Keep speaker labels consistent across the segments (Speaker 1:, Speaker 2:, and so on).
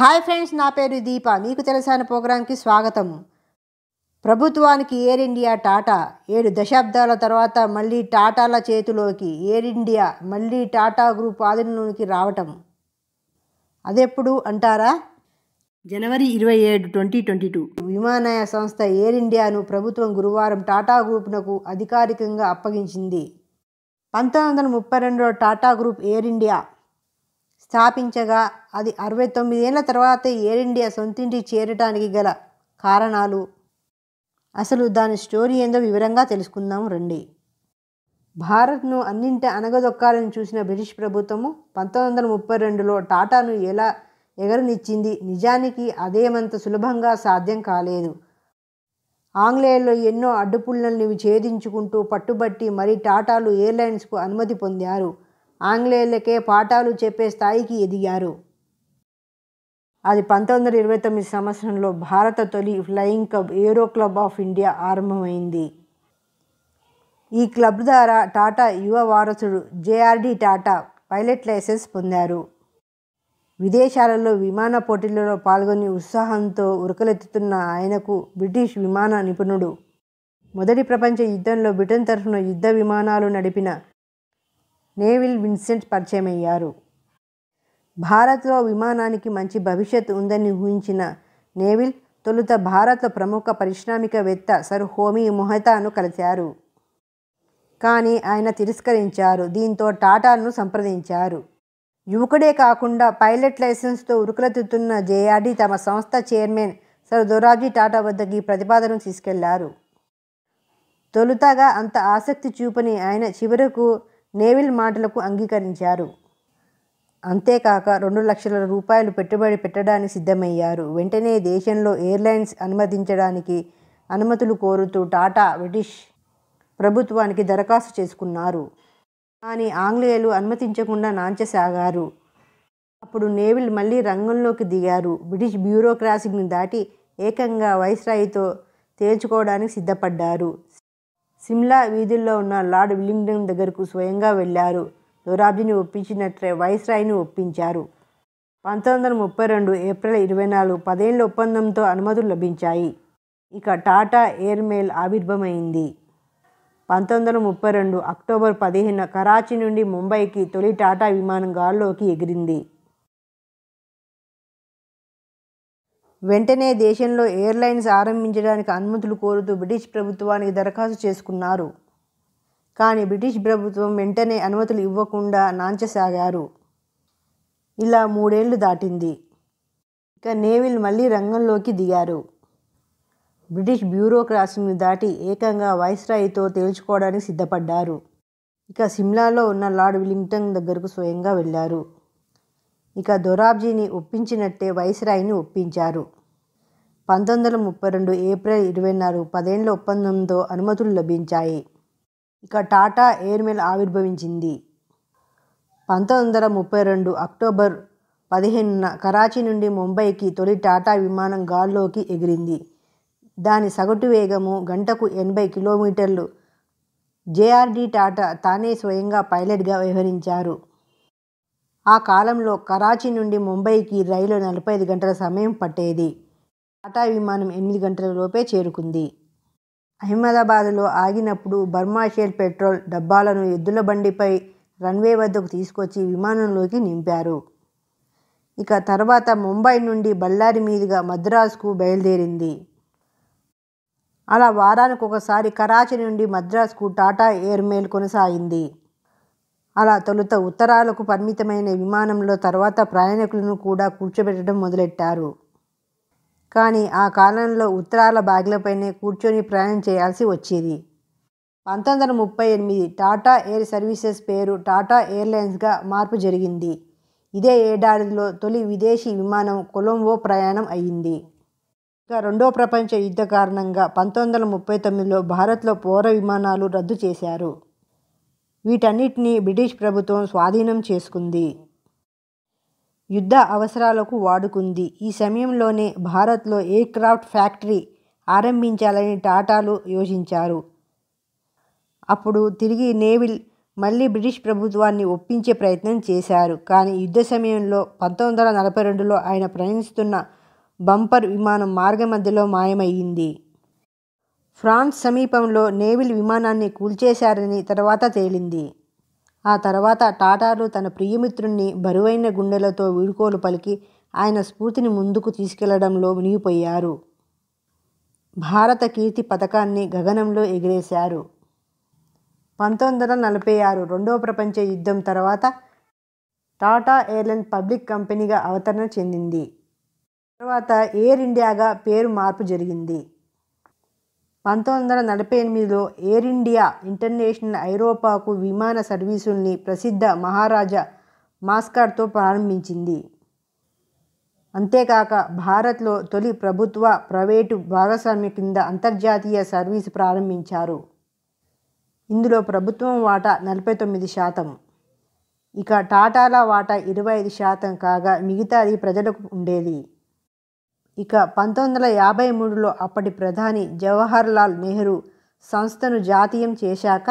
Speaker 1: hi friends నా పేరు దీప మీకు తెలిసిన ప్రోగ్రాంకి స్వాగతం ప్రభుత్వానికి ఎయిర్ ఇండియా టాటా ఏడు దశాబ్దాల తర్వాత మళ్ళీ టాటాల చేతిలోకి ఎయిర్ ఇండియా మళ్ళీ టాటా గ్రూప్ ఆధీనంలోకి రావటం అదెప్పుడు అంటారా జనవరి ఇరవై ఏడు ట్వంటీ ట్వంటీ టూ విమానయాన సంస్థ ఎయిర్ ఇండియాను ప్రభుత్వం గురువారం టాటా గ్రూప్నకు అధికారికంగా అప్పగించింది పంతొమ్మిది వందల ముప్పై రెండులో టాటా గ్రూప్ ఎయిర్ ఇండియా స్థాపించగా అది అరవై తొమ్మిదేళ్ల తర్వాత ఎయిర్ ఇండియా సొంతింటికి చేరటానికి గల కారణాలు అసలు దాని స్టోరీ ఏందో వివరంగా తెలుసుకుందాం రండి భారత్ను అన్నింటి అనగదొక్కాలని చూసిన బ్రిటిష్ ప్రభుత్వము పంతొమ్మిది వందల ముప్పై రెండులో టాటాను ఎలా ఎగరనిచ్చింది నిజానికి అదేమంత సులభంగా సాధ్యం కాలేదు ఆంగ్లేయులు ఎన్నో అడ్డుపుల్లల్ని ఛేదించుకుంటూ పట్టుబట్టి మరీ టాటాలు ఎయిర్లైన్స్కు అనుమతి పొందారు ఆంగ్లేయులకే పాఠాలు చెప్పే స్థాయికి ఎదిగారు అది పంతొమ్మిది వందల ఇరవై తొమ్మిది సంవత్సరంలో భారత తొలి flying club aero club of India ఆరంభమైంది ఈ క్లబ్ ద్వారా టాటా యువ వారసుడు జేఆర్డి టాటా పైలట్ లైసెన్స్ పొందారు విదేశాలలో విమాన పోటీలలో పాల్గొని ఉత్సాహంతో ఉరకలెత్తుతున్న ఆయనకు బ్రిటిష్ విమాన నిపుణుడు మొదటి ప్రపంచ యుద్ధంలో బ్రిటన్ తరఫున యుద్ధ విమానాలు నడిపిన నేవిల్ విన్సెంట్ పరిచయమయ్యారు భారత్లో విమానానికి మంచి భవిష్యత్తు ఉందని ఊహించిన నేవిల్ తొలుత భారత ప్రముఖ పారిశ్రామికవేత్త సర్ హోమీ మొహతాను కలిశారు కానీ ఆయన తిరస్కరించారు దీంతో టాటాను సంప్రదించారు యువకుడే కాకుండా పైలట్ లైసెన్స్తో ఉరుకులెత్తుతున్న జేఆర్డీ తమ సంస్థ చైర్మన్ సర్ దొరాబ్జీ టాటా వద్దకు ఈ ప్రతిపాదనను తీసుకెళ్లారు తొలుతగా అంత ఆసక్తి చూపని ఆయన చివరకు నేవిల్ మాటలకు అంగీకరించారు అంతేకాక రెండు లక్షల రూపాయలు పెట్టుబడి పెట్టడానికి సిద్ధమయ్యారు వెంటనే దేశంలో ఎయిర్లైన్స్ అనుమతించడానికి అనుమతులు కోరుతూ టాటా బ్రిటిష్ ప్రభుత్వానికి దరఖాస్తు చేసుకున్నారు కానీ ఆంగ్లేయులు అనుమతించకుండా నాంచసాగారు అప్పుడు నేవిల్ మళ్ళీ రంగంలోకి దిగారు బ్రిటిష్ బ్యూరోక్రాసీని దాటి ఏకంగా వైస్రాయితో తేల్చుకోవడానికి సిద్ధపడ్డారు సిమ్లా వీధుల్లో ఉన్న లార్డ్ విల్లింగ్టన్ దగ్గరకు స్వయంగా వెళ్ళారు దొరాబ్జీని ఒప్పించినట్లే వైస్రాయ్ని ఒప్పించారు పంతొమ్మిది వందల ముప్పై రెండు ఏప్రిల్ ఇరవై నాలుగు పదేళ్ల ఒప్పందంతో అనుమతులు లభించాయి ఇక టాటా ఎయిర్మెయిల్ ఆవిర్భమైంది పంతొమ్మిది వందల ముప్పై రెండు అక్టోబర్ పదిహేను కరాచీ నుండి ముంబైకి తొలి టాటా విమానం గాల్లోకి ఎగిరింది వెంటనే దేశంలో ఎయిర్లైన్స్ ఆరంభించడానికి అనుమతులు కోరుతూ బ్రిటిష్ ప్రభుత్వానికి దరఖాస్తు చేసుకున్నారు కానీ బ్రిటిష్ ప్రభుత్వం వెంటనే అనుమతులు ఇవ్వకుండా నాంచసాగారు ఇలా మూడేళ్లు దాటింది ఇక నేవిల్ మళ్ళీ రంగంలోకి దిగారు బ్రిటిష్ బ్యూరోక్రాసీని దాటి ఏకంగా వైస్రాయితో తేల్చుకోవడానికి సిద్ధపడ్డారు ఇక సిమ్లాలో ఉన్న లార్డ్ విలింగ్టన్ దగ్గరకు స్వయంగా వెళ్ళారు ఇక దొరాబ్జీని ఒప్పించినట్టే వైస్రాయిని ఒప్పించారు పంతొమ్మిది వందల ముప్పై రెండు ఏప్రిల్ ఇరవై నాలుగు పదేళ్ల ఒప్పందంతో అనుమతులు లభించాయి ఇక టాటా ఎయిర్మెయిల్ ఆవిర్భవించింది పంతొమ్మిది వందల ముప్పై రెండు అక్టోబర్ పదిహేనున కరాచీ నుండి ముంబైకి తొలి టాటా విమానం గాల్లోకి ఎగిరింది దాని సగటు వేగము గంటకు ఎనభై కిలోమీటర్లు జేఆర్డి టాటా తానే స్వయంగా పైలట్గా వ్యవహరించారు ఆ కాలంలో కరాచీ నుండి ముంబైకి రైలు నలభై ఐదు గంటల సమయం పట్టేది టాటా విమానం ఎనిమిది గంటల లోపే చేరుకుంది అహ్మదాబాద్లో ఆగినప్పుడు బర్మా షేల్ పెట్రోల్ డబ్బాలను ఎద్దుల బండిపై రన్వే వద్దకు తీసుకొచ్చి విమానంలోకి నింపారు ఇక తర్వాత ముంబై నుండి బళ్ళారి మీదుగా మద్రాసుకు బయలుదేరింది అలా వారానికి ఒకసారి కరాచీ నుండి మద్రాసుకు టాటా ఎయిర్మెయిల్ కొనసాగింది అలా తొలుత ఉత్తరాలకు పరిమితమైన విమానంలో తర్వాత ప్రయాణికులను కూడా కూర్చోబెట్టడం మొదలెట్టారు కానీ ఆ కాలంలో ఉత్తరాల బ్యాగ్లపైనే కూర్చొని ప్రయాణం చేయాల్సి వచ్చేది పంతొమ్మిది వందల ముప్పై ఎనిమిది టాటా ఎయిర్ సర్వీసెస్ పేరు టాటా ఎయిర్లైన్స్గా మార్పు జరిగింది ఇదే ఏడాదిలో తొలి విదేశీ విమానం కొలంబో ప్రయాణం అయ్యింది ఇక రెండో ప్రపంచ యుద్ధ కారణంగా పంతొమ్మిది వందల ముప్పై తొమ్మిదిలో భారత్లో పౌర విమానాలు రద్దు చేశారు వీటన్నిటినీ బ్రిటిష్ ప్రభుత్వం స్వాధీనం చేసుకుంది యుద్ధ అవసరాలకు వాడుకుంది ఈ సమయంలోనే భారత్లో ఎయిర్క్రాఫ్ట్ ఫ్యాక్టరీ ఆరంభించాలని టాటాలు యోచించారు అప్పుడు తిరిగి నేవిల్ మళ్ళీ బ్రిటిష్ ప్రభుత్వాన్ని ఒప్పించే ప్రయత్నం చేశారు కానీ యుద్ధ సమయంలో పంతొమ్మిది వందల నలభై రెండులో ఆయన ప్రయాణిస్తున్న బంపర్ విమానం మార్గమధ్యలో మాయమయ్యింది ఫ్రాన్స్ సమీపంలో నేవిల్ విమానాన్ని కూల్చేశారని తర్వాత తేలింది ఆ తర్వాత టాటాలు తన ప్రియమిత్రుణ్ణి బరువైన గుండెలతో వీడుకోలు పలికి ఆయన స్ఫూర్తిని ముందుకు తీసుకెళ్లడంలో మునిగిపోయారు భారత కీర్తి పథకాన్ని గగనంలో ఎగిరేశారు పంతొమ్మిది వందల నలభై ఆరు రెండవ ప్రపంచ యుద్ధం తర్వాత టాటా ఎయిర్లైన్స్ పబ్లిక్ కంపెనీగా అవతరణ చెందింది తర్వాత ఎయిర్ ఇండియాగా పేరు మార్పు జరిగింది పంతొమ్మిది వందల నలభై ఎనిమిదిలో ఎయిర్ ఇండియా ఇంటర్నేషనల్ ఐరోపాకు విమాన సర్వీసుల్ని ప్రసిద్ధ మహారాజా మాస్కాట్తో ప్రారంభించింది అంతేకాక భారత్లో తొలి ప్రభుత్వ ప్రైవేటు భాగస్వామ్య కింద అంతర్జాతీయ సర్వీసు ప్రారంభించారు ఇందులో ప్రభుత్వం వాటా నలభై తొమ్మిది శాతం ఇక టాటాల వాటా ఇరవై ఐదు శాతం కాగా మిగతాది ప్రజలకు ఉండేది ఇక పంతొమ్మిది వందల యాభై మూడులో అప్పటి ప్రధాని జవహర్లాల్ నెహ్రూ సంస్థను జాతీయం చేశాక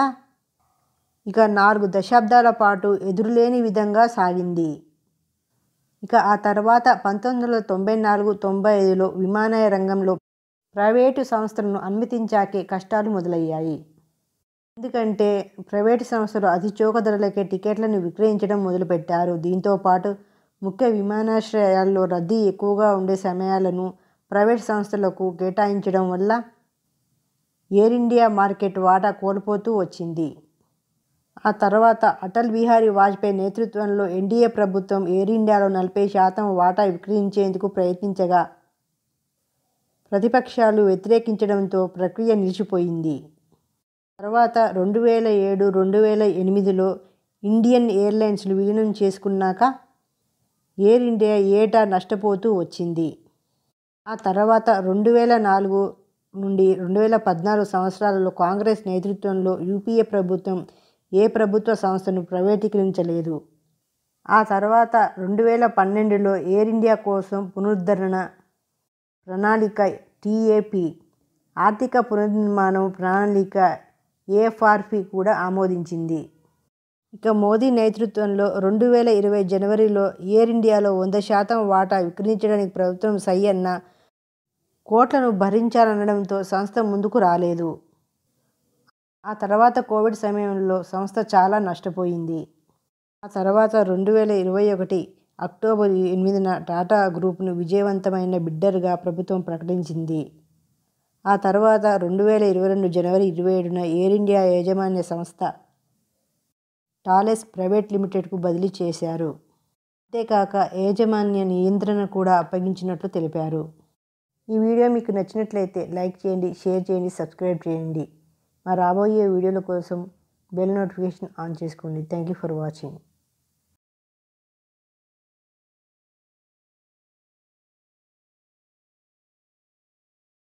Speaker 1: ఇక నాలుగు దశాబ్దాల పాటు ఎదురులేని విధంగా సాగింది ఇక ఆ తర్వాత పంతొమ్మిది వందల తొంభై నాలుగు తొంభై ఐదులో విమానయ రంగంలో ప్రైవేటు సంస్థలను అనుమతించాకే కష్టాలు మొదలయ్యాయి ఎందుకంటే ప్రైవేటు సంస్థలు అతి చౌక ధరలకే టికెట్లను విక్రయించడం మొదలుపెట్టారు దీంతో పాటు ముఖ్య విమానాశ్రయాల్లో రద్దీ ఎక్కువగా ఉండే సమయాలను ప్రైవేట్ సంస్థలకు కేటాయించడం వల్ల ఎయిర్ ఇండియా మార్కెట్ వాటా కోల్పోతూ వచ్చింది ఆ తర్వాత అటల్ బిహారీ వాజ్పేయి నేతృత్వంలో ఎన్డీఏ ప్రభుత్వం ఎయిర్ ఇండియాలో నలభై శాతం వాటా విక్రయించేందుకు ప్రయత్నించగా ప్రతిపక్షాలు వ్యతిరేకించడంతో ప్రక్రియ నిలిచిపోయింది తర్వాత రెండు వేల ఏడు రెండు వేల ఎనిమిదిలో ఇండియన్ ఎయిర్లైన్స్లు విలీనం చేసుకున్నాక ఎయిర్ ఇండియా ఏటా నష్టపోతూ వచ్చింది ఆ తర్వాత రెండు వేల నాలుగు నుండి రెండు వేల పద్నాలుగు సంవత్సరాలలో కాంగ్రెస్ నేతృత్వంలో యూపీఏ ప్రభుత్వం ఏ ప్రభుత్వ సంస్థను ప్రైవేటీకరించలేదు ఆ తర్వాత రెండు వేల పన్నెండులో ఎయిర్ ఇండియా కోసం పునరుద్ధరణ ప్రణాళిక టీఏపీ ఆర్థిక పునర్నిర్మాణం ప్రణాళిక ఏఎఫ్ఆర్పి కూడా ఆమోదించింది ఇక మోదీ నేతృత్వంలో రెండు వేల ఇరవై జనవరిలో ఎయిర్ ఇండియాలో వంద శాతం వాటా విక్రయించడానికి ప్రభుత్వం సై అన్న కోట్లను భరించాలనడంతో సంస్థ ముందుకు రాలేదు ఆ తర్వాత కోవిడ్ సమయంలో సంస్థ చాలా నష్టపోయింది ఆ తర్వాత రెండు వేల ఇరవై ఒకటి అక్టోబర్ ఎనిమిదిన టాటా గ్రూప్ను విజయవంతమైన బిడ్డర్గా ప్రభుత్వం ప్రకటించింది ఆ తర్వాత రెండు వేల ఇరవై రెండు జనవరి ఇరవై ఏడున ఎయిర్ ఇండియా యాజమాన్య సంస్థ టాలెస్ ప్రైవేట్ లిమిటెడ్కు బదిలీ చేశారు అంతేకాక యాజమాన్య నియంత్రణ కూడా అప్పగించినట్లు తెలిపారు ఈ వీడియో మీకు నచ్చినట్లయితే లైక్ చేయండి షేర్ చేయండి సబ్స్క్రైబ్ చేయండి మా రాబోయే వీడియోల కోసం బెల్ నోటిఫికేషన్ ఆన్ చేసుకోండి థ్యాంక్ యూ ఫర్ వాచింగ్